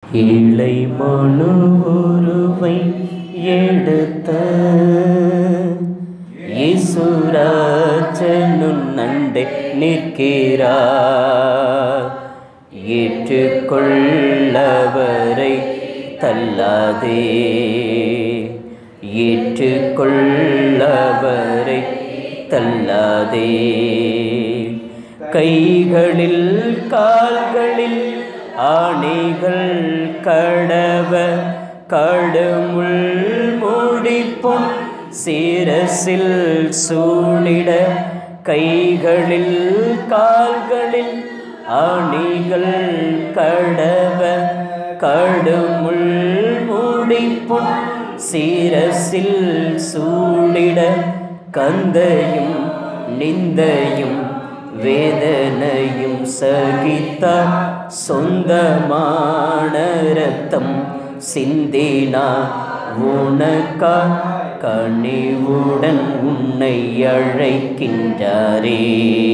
இளை மனு உருவை எடுத்த இசுராஜனும் நண்டை நிற்கிறார் ஏற்றுக்கொள்ளவரை தள்ளாதே ஏற்றுக்கொள்ளவரை தள்ளாதே கைகளில் கால்களில் ஆணைகள் கடவ கடுமுள் மூடிப்பும் சீரசில் சூடிட கைகளில் கால்களில் ஆணிகள் கடவ கடுமுள் மூடிப்பும் சீரசில் சூடிட கந்தையும் நிந்தையும் வேதனையும் சகித்தார் சொந்தமான ரத்தம் சிந்தினா உனக்கா கனிவுடன் உன்னை அழைக்கின்றாரே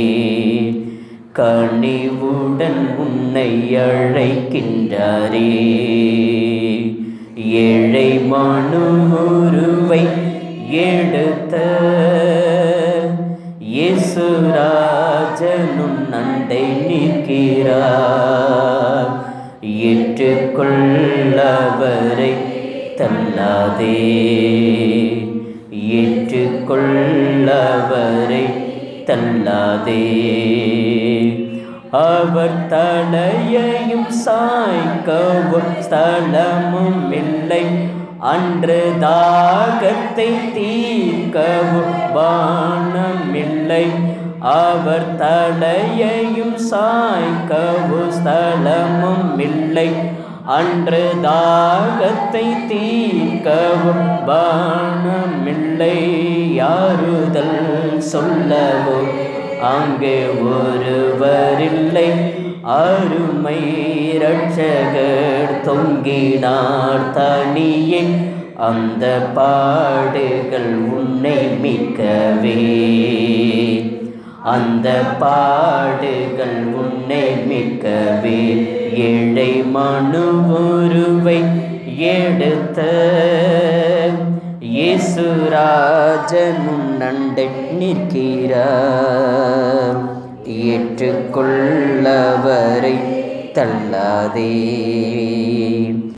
கனிவுடன் உன்னை அழைக்கின்றாரே ஏழை மனுருவை எடுத்த இயேசுராஜனும் நண்டை நிற்கிறார் ஏற்றுக்கொள்ளவரை தள்ளாதே ஏற்றுக்கொள்ளவரை தள்ளாதே அவர் தலையையும் சாய்க்கவும் ஸ்தலமும் இல்லை அன்று தாகத்தை தீர்க்கவும் பானமில்லை அவர் தலையையும் சாய்க்கவும் ஸ்தலமும் இல்லை அன்று தாகத்தை தீர்க்கவும் பானமில்லை யாருதல் சொல்லவோ அங்கே ஒருவரில்லை அருமை ரட்சகர் தொங்கினார் தனியே அந்த பாடுகள் உன்னை மீட்கவே அந்த பாடுகள் உன்னை மீட்கவே ஏழை மனு ஒருவை எடுத்த இயேசுராஜனும் நண்டை நிற்கிறார் ஏற்றுக்கொள்ளவரை தள்ளாதே